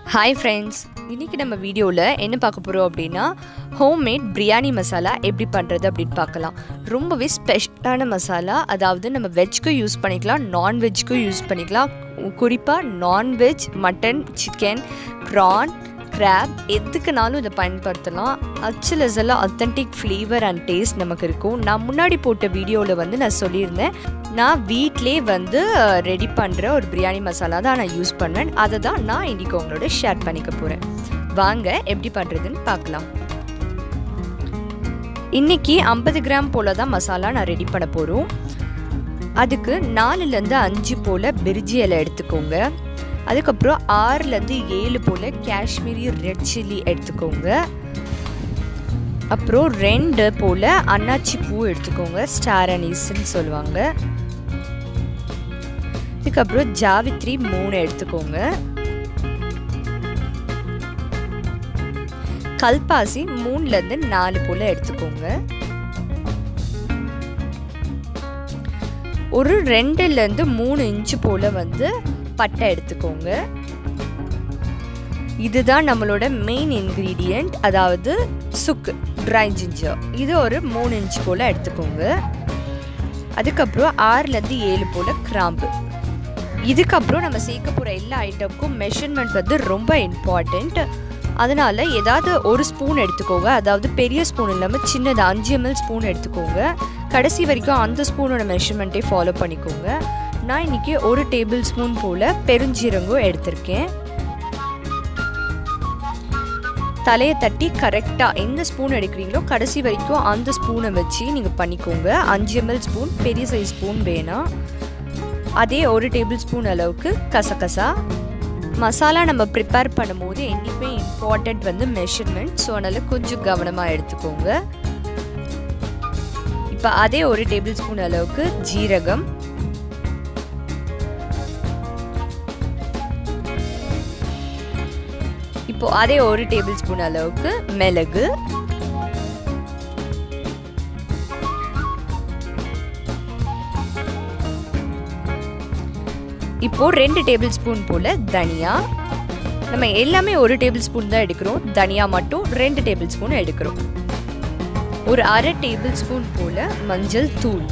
hi friends இன்றைக்கி நம்ம வீடியோவில் என்ன பார்க்க போகிறோம் அப்படின்னா ஹோம்மேட் பிரியாணி மசாலா எப்படி பண்ணுறது அப்படின்னு பார்க்கலாம் ரொம்பவே ஸ்பெஷலான மசாலா அதாவது நம்ம வெஜ்க்கும் யூஸ் பண்ணிக்கலாம் நான்வெஜ்க்கும் யூஸ் பண்ணிக்கலாம் குறிப்பாக non veg mutton chicken prawn crab எதுக்குனாலும் இதை பயன்படுத்தலாம் அச்சில் எல்லாம் அத்தன்டிக் ஃப்ளேவர் அண்ட் டேஸ்ட் நமக்கு இருக்கும் நான் முன்னாடி போட்ட வீடியோவில் வந்து நான் சொல்லியிருந்தேன் நான் வீட்டிலே வந்து ரெடி பண்ணுற ஒரு பிரியாணி மசாலா தான் நான் யூஸ் பண்ணுவேன் அதை தான் நான் இன்றைக்கி உங்களோட ஷேர் பண்ணிக்க போகிறேன் வாங்க எப்படி பண்ணுறதுன்னு பார்க்கலாம் இன்றைக்கி ஐம்பது கிராம் போல் தான் மசாலா நான் ரெடி பண்ண போகிறோம் அதுக்கு நாலுலேருந்து அஞ்சு போல் பிரிஜி இலை எடுத்துக்கோங்க அதுக்கப்புறம் ஆறுலேருந்து ஏழு போல் காஷ்மீரி ரெட் சில்லி எடுத்துக்கோங்க அப்புறம் ரெண்டு போல் அன்னாச்சி பூ எடுத்துக்கோங்க ஸ்டார் அனீஸ்ன்னு சொல்லுவாங்க இதுக்கப்புறம் ஜாவித்ரி மூணு எடுத்துக்கோங்க கல்பாசி மூணுலேருந்து நாலு போல் எடுத்துக்கோங்க ஒரு ரெண்டுலேருந்து மூணு இன்ச்சு போல் வந்து பட்டை எடுத்துக்கோங்க இதுதான் நம்மளோட மெயின் இன்க்ரீடியண்ட் அதாவது சுக்கு ட்ரை ஜிஞ்சர் இது ஒரு மூணு இன்ச் போல் எடுத்துக்கோங்க அதுக்கப்புறம் ஆறுலேருந்து ஏழு போல் கிராம்பு இதுக்கப்புறம் நம்ம சேர்க்க போகிற எல்லா ஐட்டமுக்கும் மெஷர்மெண்ட் வந்து ரொம்ப இம்பார்ட்டண்ட் அதனால் ஏதாவது ஒரு ஸ்பூன் எடுத்துக்கோங்க அதாவது பெரிய ஸ்பூன் இல்லாமல் சின்னது அஞ்சு எம்எல் ஸ்பூன் எடுத்துக்கோங்க கடைசி வரைக்கும் அந்த ஸ்பூனோட மெஷர்மெண்ட்டே ஃபாலோ பண்ணிக்கோங்க நான் இன்றைக்கி ஒரு டேபிள் ஸ்பூன் போல் பெருஞ்சீரகம் எடுத்திருக்கேன் தலையை தட்டி கரெக்டாக எந்த ஸ்பூன் எடுக்கிறீங்களோ கடைசி வரைக்கும் அந்த ஸ்பூனை வச்சு நீங்கள் பண்ணிக்கோங்க அஞ்சு எம்எல் ஸ்பூன் பெரிய சைஸ் ஸ்பூன் வேணாம் அதே ஒரு டேபிள் ஸ்பூன் அளவுக்கு கசகசா மசாலா நம்ம ப்ரிப்பேர் பண்ணும்போது என்றைக்குமே இம்பார்ட்டண்ட் வந்து மெஷர்மெண்ட் ஸோ அதனால் கொஞ்சம் கவனமாக எடுத்துக்கோங்க இப்போ அதே ஒரு டேபிள் ஸ்பூன் அளவுக்கு ஜீரகம் இப்போ அதே ஒரு டேபிள் ஸ்பூன் அளவுக்கு மிளகு இப்போ ரெண்டு டேபிள் ஸ்பூன் போல தனியா நம்ம எல்லாமே ஒரு டேபிள் ஸ்பூன் தான் எடுக்கிறோம் தனியா மட்டும் ரெண்டு டேபிள் ஸ்பூன் எடுக்கிறோம் ஒரு அரை டேபிள் ஸ்பூன் போல மஞ்சள் தூள்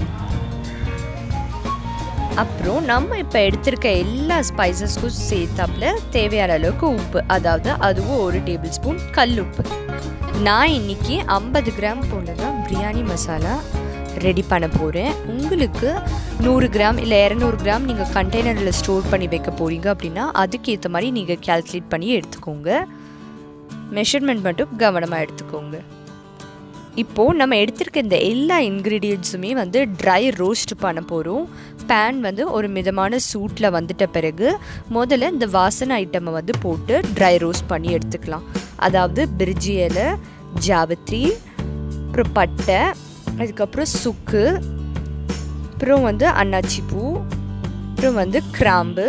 அப்புறம் நம்ம இப்போ எடுத்திருக்க எல்லா ஸ்பைசஸ்க்கும் சேர்த்தாப்புல தேவையான அளவுக்கு உப்பு அதாவது அதுவும் ஒரு டேபிள் ஸ்பூன் கல் உப்பு நான் இன்னைக்கு ஐம்பது கிராம் போல தான் பிரியாணி மசாலா ரெடி பண்ண போகிறேன் உங்களுக்கு நூறு கிராம் இல்லை இரநூறு கிராம் நீங்கள் கண்டெய்னரில் ஸ்டோர் பண்ணி வைக்க போகிறீங்க அப்படின்னா அதுக்கேற்ற மாதிரி நீங்கள் கேல்குலேட் பண்ணி எடுத்துக்கோங்க மெஷர்மெண்ட் மட்டும் கவனமாக எடுத்துக்கோங்க இப்போது நம்ம எடுத்திருக்க இந்த எல்லா இன்க்ரீடியன்ஸுமே வந்து ட்ரை ரோஸ்ட் பண்ண போகிறோம் பேன் வந்து ஒரு மிதமான சூட்டில் வந்துட்ட பிறகு முதல்ல இந்த வாசனை ஐட்டமை வந்து போட்டு ட்ரை ரோஸ்ட் பண்ணி எடுத்துக்கலாம் அதாவது பிரிஜி இலை ஜாவத்ரி அப்புறம் பட்டை அதுக்கப்புறம் சுக்கு அப்புறம் வந்து அன்னாச்சி பூ அப்புறம் வந்து கிராம்பு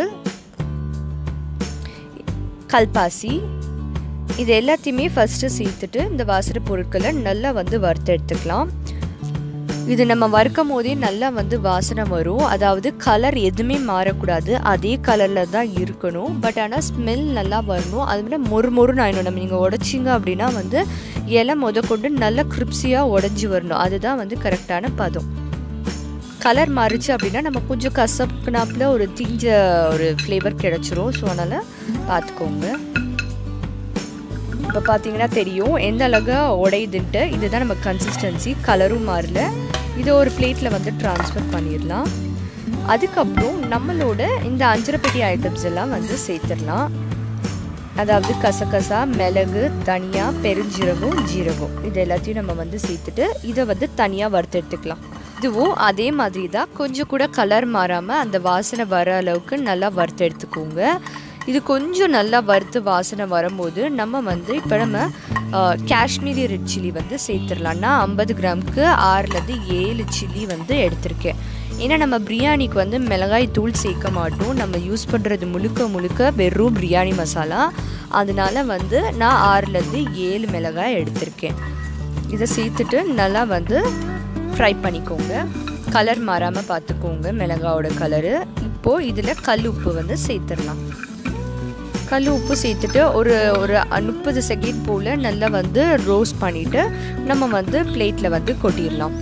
கல்பாசி இது எல்லாத்தையுமே ஃபஸ்ட்டு சேர்த்துட்டு இந்த வாசனை பொருட்களை நல்லா வந்து வறுத்து எடுத்துக்கலாம் இது நம்ம வறுக்கும் போதே நல்லா வந்து வாசனை வரும் அதாவது கலர் எதுவுமே மாறக்கூடாது அதே கலரில் தான் இருக்கணும் பட் ஆனால் ஸ்மெல் நல்லா வரணும் அது மாதிரி மொறு மொறுன்னு ஆயிடும் நம்ம நீங்கள் உடச்சிங்க அப்படின்னா வந்து இலை முத கொண்டு நல்லா கிரிப்ஸியாக உடஞ்சி வரணும் அதுதான் வந்து கரெக்டான பதம் கலர் மாறிச்சு அப்படின்னா நம்ம கொஞ்சம் கசப்புனாப்பில் ஒரு தீஞ்ச ஒரு ஃப்ளேவர் கிடச்சிரும் ஸோ அதனால் பார்த்துக்கோங்க இப்போ பார்த்தீங்கன்னா தெரியும் எந்த அழகாக உடையுதுன்ட்டு இதுதான் நம்ம கன்சிஸ்டன்சி கலரும் மாறல இதை ஒரு பிளேட்டில் வந்து ட்ரான்ஸ்ஃபர் பண்ணிடலாம் அதுக்கப்புறம் நம்மளோட இந்த அஞ்சரைப்பெட்டி ஐட்டம்ஸ் எல்லாம் வந்து சேர்த்துடலாம் அதாவது கசகசா மிளகு தனியா பெருஞ்சீரகம் ஜீரகம் இது எல்லாத்தையும் நம்ம வந்து சேர்த்துட்டு இதை வந்து தனியாக வறுத்து எடுத்துக்கலாம் இதுவும் அதே மாதிரி தான் கொஞ்சம் கூட கலர் மாறாமல் அந்த வாசனை வர அளவுக்கு நல்லா வறுத்து எடுத்துக்கோங்க இது கொஞ்சம் நல்லா வறுத்து வாசனை வரும்போது நம்ம வந்து இப்போ நம்ம காஷ்மீரி ரெட் சில்லி வந்து சேர்த்துடலாம்னா ஐம்பது கிராமுக்கு ஆறுலேருந்து ஏழு சில்லி வந்து எடுத்திருக்கேன் ஏன்னா நம்ம பிரியாணிக்கு வந்து மிளகாய் தூள் சேர்க்க மாட்டோம் நம்ம யூஸ் பண்ணுறது முழுக்க முழுக்க வெறும் பிரியாணி மசாலா அதனால வந்து நான் ஆறுலேருந்து ஏழு மிளகாய் எடுத்திருக்கேன் இதை சேர்த்துட்டு நல்லா வந்து ஃப்ரை பண்ணிக்கோங்க கலர் மாறாமல் பார்த்துக்கோங்க மிளகாவோட கலரு இப்போது இதில் கல் உப்பு வந்து சேர்த்துடலாம் கல் உப்பு சேர்த்துட்டு ஒரு ஒரு முப்பது செகண்ட் போல் நல்லா வந்து ரோஸ்ட் பண்ணிவிட்டு நம்ம வந்து பிளேட்டில் வந்து கொட்டிடலாம்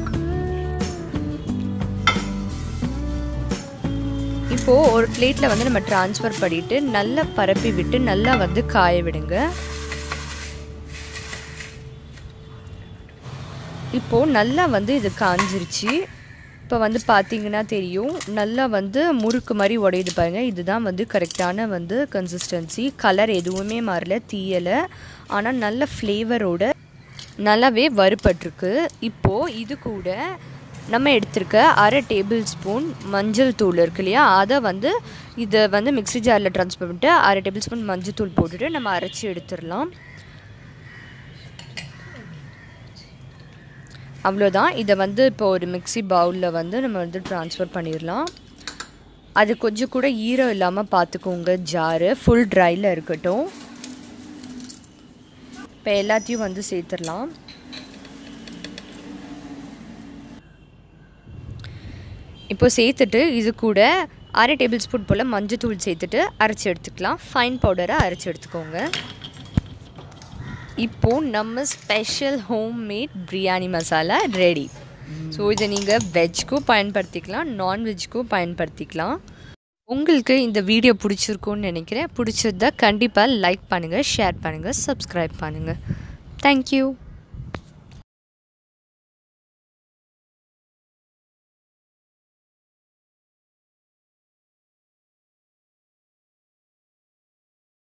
இப்போது ஒரு பிளேட்டில் வந்து நம்ம ட்ரான்ஸ்ஃபர் பண்ணிவிட்டு நல்லா பரப்பி விட்டு நல்லா வந்து காய விடுங்க இப்போது நல்லா வந்து இது காஞ்சிருச்சு இப்போ வந்து பார்த்தீங்கன்னா தெரியும் நல்லா வந்து முறுக்கு மாதிரி உடையுது பாருங்கள் இதுதான் வந்து கரெக்டான வந்து கன்சிஸ்டன்சி கலர் எதுவுமே மாறல தீயலை ஆனால் நல்ல ஃப்ளேவரோட நல்லாவே வறுபட்டிருக்கு இப்போது இது கூட நம்ம எடுத்திருக்க அரை டேபிள் ஸ்பூன் மஞ்சள் தூள் இருக்கு இல்லையா அதை வந்து இதை வந்து மிக்ஸி ஜாரில் ட்ரான்ஸ்ஃபர் பண்ணிட்டு அரை டேபிள் ஸ்பூன் மஞ்சள் தூள் போட்டுட்டு நம்ம அரைச்சி எடுத்துடலாம் அவ்வளோதான் இதை வந்து இப்போ ஒரு மிக்ஸி பவுலில் வந்து நம்ம வந்து ட்ரான்ஸ்ஃபர் பண்ணிடலாம் அது கொஞ்சம் கூட ஈரம் இல்லாமல் பார்த்துக்கோங்க ஜாரு ஃபுல் ட்ரையில் இருக்கட்டும் இப்போ எல்லாத்தையும் வந்து சேர்த்துடலாம் இப்போ சேர்த்துட்டு இது கூட அரை டேபிள் ஸ்பூன் போல் மஞ்சத்தூள் சேர்த்துட்டு அரைச்சி எடுத்துக்கலாம் ஃபைன் பவுடரை அரைச்சி எடுத்துக்கோங்க இப்போது நம்ம special home made biryani masala ready so இதை நீங்கள் வெஜ்க்கும் பயன்படுத்திக்கலாம் நான்வெஜ்க்கும் பயன்படுத்திக்கலாம் உங்களுக்கு இந்த வீடியோ பிடிச்சிருக்கும்னு நினைக்கிறேன் பிடிச்சிருந்தா கண்டிப்பாக லைக் பண்ணுங்கள் ஷேர் பண்ணுங்கள் சப்ஸ்கிரைப் பண்ணுங்கள் தேங்க்யூ